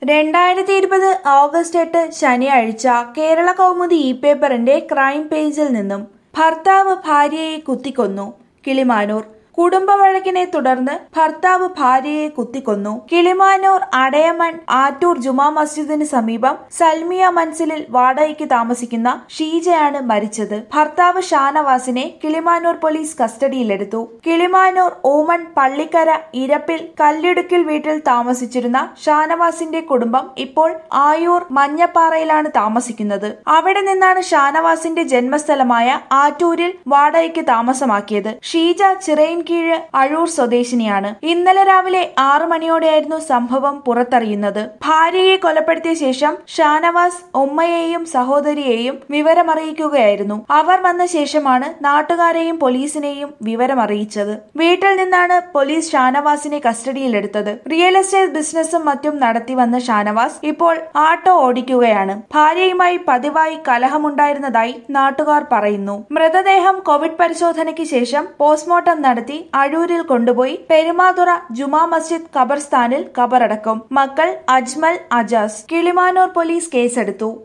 രണ്ടായിരത്തി ഇരുപത് ഓഗസ്റ്റ് എട്ട് ശനിയാഴ്ച കേരള കൗമുദി ഇ പേപ്പറിന്റെ ക്രൈം പേജിൽ നിന്നും ഭർത്താവ് ഭാര്യയെ കുത്തിക്കൊന്നു കിളിമാനൂർ കുടുംബ വഴക്കിനെ തുടർന്ന് ഭർത്താവ് ഭാര്യയെ കുത്തിക്കൊന്നു കിളിമാനൂർ അടയമൺ ആറ്റൂർ ജുമാ മസ്ജിദിന് സമീപം സൽമിയ മൻസിലിൽ വാടകയ്ക്ക് താമസിക്കുന്ന ഷീജയാണ് മരിച്ചത് ഭർത്താവ് ഷാനവാസിനെ കിളിമാനൂർ പോലീസ് കസ്റ്റഡിയിലെടുത്തു കിളിമാനൂർ ഓമൺ പള്ളിക്കര ഇരപ്പിൽ കല്ലിടുക്കിൽ വീട്ടിൽ താമസിച്ചിരുന്ന ഷാനവാസിന്റെ കുടുംബം ഇപ്പോൾ ആയൂർ മഞ്ഞപ്പാറയിലാണ് താമസിക്കുന്നത് അവിടെ നിന്നാണ് ഷാനവാസിന്റെ ജന്മസ്ഥലമായ ആറ്റൂരിൽ വാടകയ്ക്ക് താമസമാക്കിയത് ഷീജ ചിറയിൻകീഴ് അഴൂർ സ്വദേശിനിയാണ് ഇന്നലെ രാവിലെ ആറു മണിയോടെയായിരുന്നു സംഭവം പുറത്തറിയുന്നത് ഭാര്യയെ കൊലപ്പെടുത്തിയ ശേഷം ഷാനവാസ് ഉമ്മയെയും സഹോദരിയെയും വിവരമറിയിക്കുകയായിരുന്നു അവർ വന്ന ശേഷമാണ് നാട്ടുകാരെയും പോലീസിനെയും വിവരമറിയിച്ചത് വീട്ടിൽ നിന്നാണ് പോലീസ് ഷാനവാസിനെ കസ്റ്റഡിയിലെടുത്തത് റിയൽ എസ്റ്റേറ്റ് ബിസിനസ്സും മറ്റും നടത്തി വന്ന ഷാനവാസ് ഇപ്പോൾ ആട്ടോ ഓടിക്കുകയാണ് ഭാര്യയുമായി പതിവായി കലഹമുണ്ടായിരുന്നതായി നാട്ടുകാർ പറയുന്നു മൃതദേഹം കോവിഡ് പരിശോധനയ്ക്ക് ശേഷം പോസ്റ്റ്മോർട്ടം നടത്തി അഴൂരിൽ കൊണ്ടുപോയി പെരുമാതുറ ജുമാ മസ്ജിദ് ഖബർസ്ഥാനിൽ ഖബറടക്കും മക്കൾ അജ്മൽ അജാസ് കിളിമാനൂർ പോലീസ് കേസെടുത്തു